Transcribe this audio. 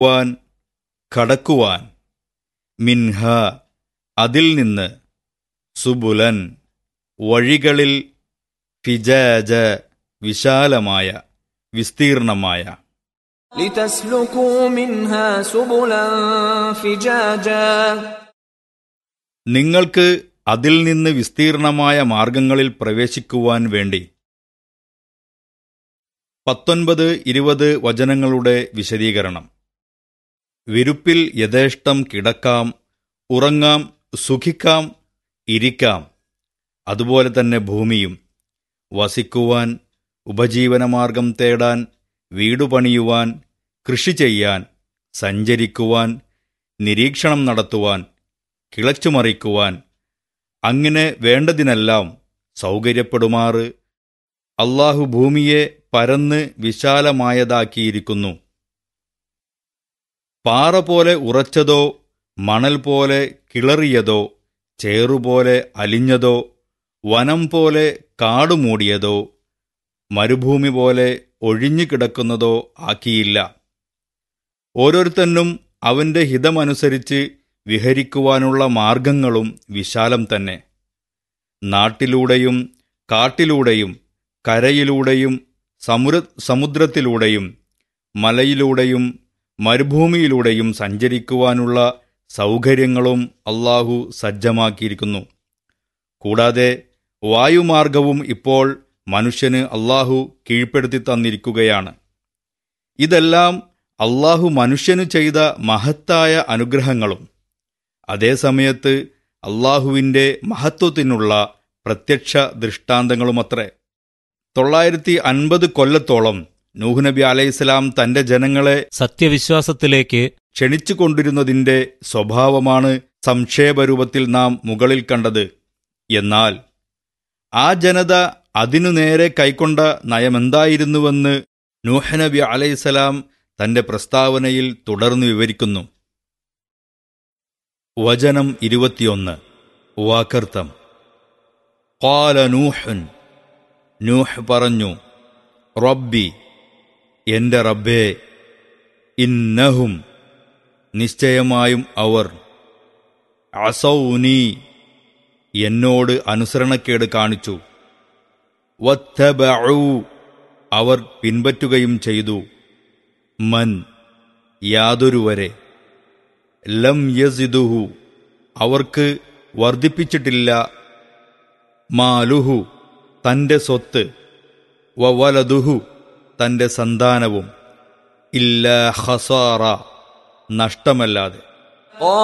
van കടക്കുവാൻ മിൻഹ അതിൽ നിന്ന് സുബുലൻ വഴികളിൽ ഫിജാജ വിശാലമായ വിസ്തീർണമായ لتسلكوا منها سبلا فجاجا നിങ്ങൾക്ക് അതിൽ നിന്ന് വിസ്തീർണമായ മാർഗങ്ങളിൽ പ്രവേശിക്കുവാൻ വേണ്ടി പത്തൊൻപത് ഇരുപത് വചനങ്ങളുടെ വിശദീകരണം വിരുപ്പിൽ യഥേഷ്ടം കിടക്കാം ഉറങ്ങാം സുഖിക്കാം ഇരിക്കാം അതുപോലെ തന്നെ ഭൂമിയും വസിക്കുവാൻ ഉപജീവനമാർഗം തേടാൻ വീടു പണിയുവാൻ കൃഷി ചെയ്യാൻ സഞ്ചരിക്കുവാൻ നിരീക്ഷണം നടത്തുവാൻ കിളച്ചുമറിക്കുവാൻ അങ്ങനെ വേണ്ടതിനെല്ലാം സൗകര്യപ്പെടുമാറ് അള്ളാഹു ഭൂമിയെ പരന്ന് വിശാലമായതാക്കിയിരിക്കുന്നു പാറ പോലെ ഉറച്ചതോ മണൽ പോലെ കിളറിയതോ ചേറുപോലെ അലിഞ്ഞതോ വനം പോലെ കാടുമൂടിയതോ മരുഭൂമി പോലെ ഒഴിഞ്ഞു കിടക്കുന്നതോ ആക്കിയില്ല ഓരോരുത്തനും അവന്റെ ഹിതമനുസരിച്ച് വിഹരിക്കുവാനുള്ള മാർഗങ്ങളും വിശാലം തന്നെ നാട്ടിലൂടെയും കാട്ടിലൂടെയും കരയിലൂടെയും സമുര സമുദ്രത്തിലൂടെയും മലയിലൂടെയും മരുഭൂമിയിലൂടെയും സഞ്ചരിക്കുവാനുള്ള സൗകര്യങ്ങളും അള്ളാഹു സജ്ജമാക്കിയിരിക്കുന്നു കൂടാതെ വായുമാർഗവും ഇപ്പോൾ മനുഷ്യന് അള്ളാഹു കീഴ്പ്പെടുത്തി തന്നിരിക്കുകയാണ് ഇതെല്ലാം അള്ളാഹു മനുഷ്യനു ചെയ്ത മഹത്തായ അനുഗ്രഹങ്ങളും അതേസമയത്ത് അള്ളാഹുവിൻ്റെ മഹത്വത്തിനുള്ള പ്രത്യക്ഷ ദൃഷ്ടാന്തങ്ങളുമത്രേ തൊള്ളായിരത്തി അൻപത് കൊല്ലത്തോളം നൂഹ് നബി അലൈഹിസ്സലാം തന്റെ ജനങ്ങളെ സത്യവിശ്വാസത്തിലേക്ക് ക്ഷണിച്ചുകൊണ്ടിരുന്നതിന്റെ സ്വഭാവമാണ് സംക്ഷേപരൂപത്തിൽ നാം മുകളിൽ കണ്ടത് എന്നാൽ ആ ജനത അതിനു നേരെ കൈക്കൊണ്ട നയമെന്തായിരുന്നുവെന്ന് നൂഹ് നബി അലൈഹിസ്സലാം തന്റെ പ്രസ്താവനയിൽ തുടർന്ന് വിവരിക്കുന്നു വചനം ഇരുപത്തിയൊന്ന് വാക്കർത്തം കാല നൂഹൻ നൂഹ് പറഞ്ഞു റബ്ബി എന്റെ റബ്ബേ ഇന്നഹും നിശ്ചയമായും അവർ അസൗനി എന്നോട് അനുസരണക്കേട് കാണിച്ചു വത്തബഊ അവർ പിൻപറ്റുകയും ചെയ്തു മൻ യാതൊരുവരെ ലം യസിദുഹു അവർക്ക് വർദ്ധിപ്പിച്ചിട്ടില്ല മാലുഹു തന്റെ സ്വത്ത് വവലതുഹു തന്റെ സന്താനവും ഇല്ല ഹസാറ നഷ്ടമല്ലാതെ